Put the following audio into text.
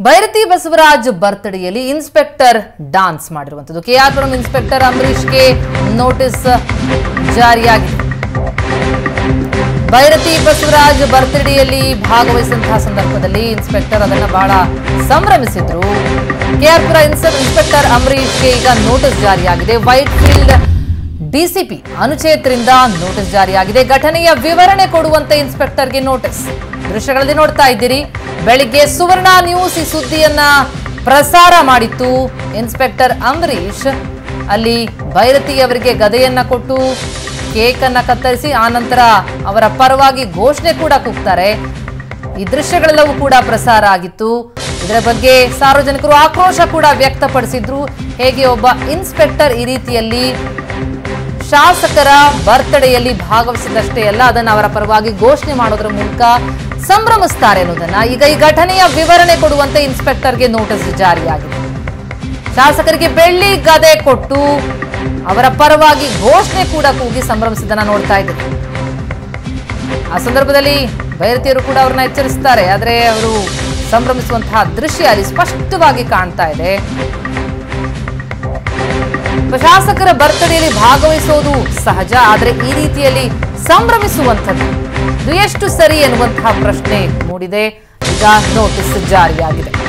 ಭೈರತಿ ಬಸವರಾಜ್ ಬರ್ತ್ಡೇಯಲ್ಲಿ inspector dance ಮಾಡಿರುವಂಥದ್ದು KR Puram inspector ಅಂಬರೀಷ್ಗೆ ನೋಟಿಸ್ ಜಾರಿಯಾಗಿದೆ ಭೈರತಿ ಬಸವರಾಜ್ ಬರ್ತ್ಡೇಯಲ್ಲಿ ಭಾಗವಹಿಸಿದಂತಹ ಸಂದರ್ಭದಲ್ಲಿ ಇನ್ಸ್ಪೆಕ್ಟರ್ ಅದನ್ನ ಬಹಳ ಸಂಭ್ರಮಿಸಿದ್ರು ಕೆಆರ್ಪುರ ಇನ್ಸ್ಪೆಕ್ಟರ್ ಅಂಬರೀಷ್ಗೆ ಈಗ ನೋಟಿಸ್ ಜಾರಿಯಾಗಿದೆ ವೈಟ್ ಫೀಲ್ಡ್ ಡಿಸಿಪಿ ಅನುಚೇತರಿಂದ ನೋಟಿಸ್ ಜಾರಿಯಾಗಿದೆ ಘಟನೆಯ ವಿವರಣೆ ಕೊಡುವಂತೆ ಇನ್ಸ್ಪೆಕ್ಟರ್ಗೆ ನೋಟಿಸ್ ದೃಶ್ಯಗಳಲ್ಲಿ ನೋಡ್ತಾ ಇದ್ದೀರಿ ಬೆಳಿಗ್ಗೆ ಸುವರ್ಣ ನ್ಯೂಸ್ ಈ ಸುದ್ದಿಯನ್ನ ಪ್ರಸಾರ ಮಾಡಿತ್ತು ಇನ್ಸ್ಪೆಕ್ಟರ್ ಅಂಬರೀಷ್ ಅಲ್ಲಿ ಭೈರತಿ ಅವರಿಗೆ ಗದೆಯನ್ನ ಕೊಟ್ಟು ಕೇಕ್ ಅನ್ನ ಕತ್ತರಿಸಿ ಆನಂತರ ಅವರ ಪರವಾಗಿ ಘೋಷಣೆ ಕೂಡ ಕೂಗ್ತಾರೆ ಈ ದೃಶ್ಯಗಳೆಲ್ಲವೂ ಕೂಡ ಪ್ರಸಾರ ಆಗಿತ್ತು ಇದರ ಬಗ್ಗೆ ಸಾರ್ವಜನಿಕರು ಆಕ್ರೋಶ ಕೂಡ ವ್ಯಕ್ತಪಡಿಸಿದ್ರು ಹೇಗೆ ಒಬ್ಬ ಇನ್ಸ್ಪೆಕ್ಟರ್ ಈ ರೀತಿಯಲ್ಲಿ ಶಾಸಕರ ಬರ್ತ್ಡೇಯಲ್ಲಿ ಭಾಗವಹಿಸಿದಷ್ಟೇ ಅಲ್ಲ ಅದನ್ನು ಅವರ ಪರವಾಗಿ ಘೋಷಣೆ ಮಾಡೋದ್ರ ಮೂಲಕ ಸಂಭ್ರಮಿಸ್ತಾರೆ ಅನ್ನೋದನ್ನ ಈಗ ಈ ಘಟನೆಯ ವಿವರಣೆ ಕೊಡುವಂತೆ ಇನ್ಸ್ಪೆಕ್ಟರ್ಗೆ ನೋಟಿಸ್ ಜಾರಿಯಾಗಿದೆ ಶಾಸಕರಿಗೆ ಬೆಳ್ಳಿ ಗದೆ ಕೊಟ್ಟು ಅವರ ಪರವಾಗಿ ಘೋಷಣೆ ಕೂಡ ಕೂಗಿ ಸಂಭ್ರಮಿಸಿದ್ದನ್ನ ನೋಡ್ತಾ ಇದ್ದೀವಿ ಆ ಸಂದರ್ಭದಲ್ಲಿ ಭೈರತಿಯರು ಕೂಡ ಅವ್ರನ್ನ ಎಚ್ಚರಿಸ್ತಾರೆ ಆದರೆ ಅವರು ಸಂಭ್ರಮಿಸುವಂತಹ ದೃಶ್ಯ ಅಲ್ಲಿ ಸ್ಪಷ್ಟವಾಗಿ ಕಾಣ್ತಾ ಇದೆ ಒಬ್ಬ ಶಾಸಕರ ಬರ್ತ್ಡೇಯಲ್ಲಿ ಭಾಗವಹಿಸೋದು ಸಹಜ ಆದರೆ ಈ ರೀತಿಯಲ್ಲಿ ಸಂಭ್ರಮಿಸುವಂಥದ್ದು ಇದು ಎಷ್ಟು ಸರಿ ಎನ್ನುವಂತಹ ಪ್ರಶ್ನೆ ಮೂಡಿದೆ ಈಗ ನೋಟಿಸ್ ಜಾರಿಯಾಗಿದೆ